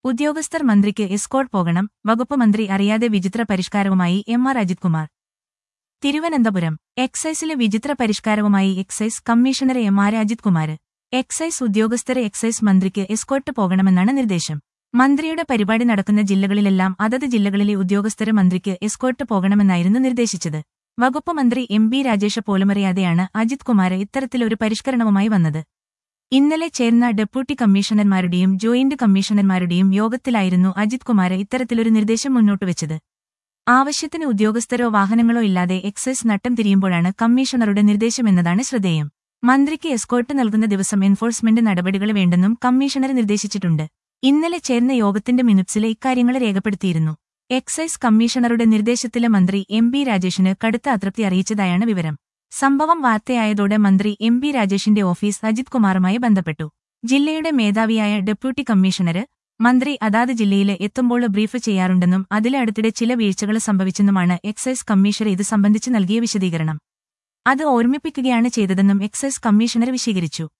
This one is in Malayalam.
ഉദ്യോഗസ്ഥർ മന്ത്രിക്ക് എസ്കോർട്ട് പോകണം വകുപ്പ് മന്ത്രി അറിയാതെ വിചിത്ര പരിഷ്കാരവുമായി എം ആർ അജിത് കുമാർ തിരുവനന്തപുരം എക്സൈസിലെ വിചിത്ര പരിഷ്കാരവുമായി excise commissioner M R Ajith Kumar excise ഉദ്യോഗസ്ഥരെ എക്സൈസ് മന്ത്രിക്ക് എസ്കോർട്ട് പോകണമെന്നാണ് നിർദ്ദേശം മന്ത്രിയുടെ പരിപാടി നടക്കുന്ന ജില്ലകളിലെല്ലാം അതത് ജില്ലകളിലെ ഉദ്യോഗസ്ഥരെ മന്ത്രിക്ക് എസ്കോർട്ട് പോകണമെന്നായിരുന്നു നിർദ്ദേശിച്ചത് വകുപ്പ് മന്ത്രി എം ബി രാജേഷ പോലുമറിയാതെയാണ് അജിത് കുമാർ ഇത്തരത്തിലൊരു പരിഷ്കരണവുമായി വന്നത് ഇന്നലെ ചേർന്ന ഡെപ്യൂട്ടി കമ്മീഷണർമാരുടെയും ജോയിന്റ് കമ്മീഷണർമാരുടെയും യോഗത്തിലായിരുന്നു അജിത് കുമാർ ഇത്തരത്തിലൊരു നിർദ്ദേശം മുന്നോട്ടുവച്ചത് ആവശ്യത്തിന് ഉദ്യോഗസ്ഥരോ വാഹനങ്ങളോ ഇല്ലാതെ എക്സൈസ് നട്ടം തിരിയുമ്പോഴാണ് കമ്മീഷണറുടെ നിർദ്ദേശമെന്നതാണ് ശ്രദ്ധേയം മന്ത്രിക്ക് എസ്കോർട്ട് നൽകുന്ന ദിവസം എൻഫോഴ്സ്മെന്റ് നടപടികൾ വേണ്ടെന്നും കമ്മീഷണർ നിർദ്ദേശിച്ചിട്ടുണ്ട് ഇന്നലെ ചേർന്ന യോഗത്തിന്റെ മിനിറ്റ്സിലെ ഇക്കാര്യങ്ങൾ രേഖപ്പെടുത്തിയിരുന്നു എക്സൈസ് കമ്മീഷണറുടെ നിർദ്ദേശത്തിലെ മന്ത്രി എം ബി രാജേഷിന് കടുത്ത അതൃപ്തി അറിയിച്ചതായാണ് വിവരം സംഭവം വാർത്തയായതോടെ മന്ത്രി എം ബി രാജേഷിന്റെ ഓഫീസ് അജിത് കുമാറുമായി ബന്ധപ്പെട്ടു ജില്ലയുടെ മേധാവിയായ ഡെപ്യൂട്ടി കമ്മീഷണര് മന്ത്രി അതാത് ജില്ലയിൽ എത്തുമ്പോൾ ബ്രീഫ് ചെയ്യാറുണ്ടെന്നും അതിലെ അടുത്തിടെ ചില വീഴ്ചകൾ സംഭവിച്ചെന്നുമാണ് എക്സൈസ് കമ്മീഷണർ ഇത് സംബന്ധിച്ച് നൽകിയ വിശദീകരണം അത് ഓർമ്മിപ്പിക്കുകയാണ് ചെയ്തതെന്നും എക്സൈസ് കമ്മീഷണർ വിശദീകരിച്ചു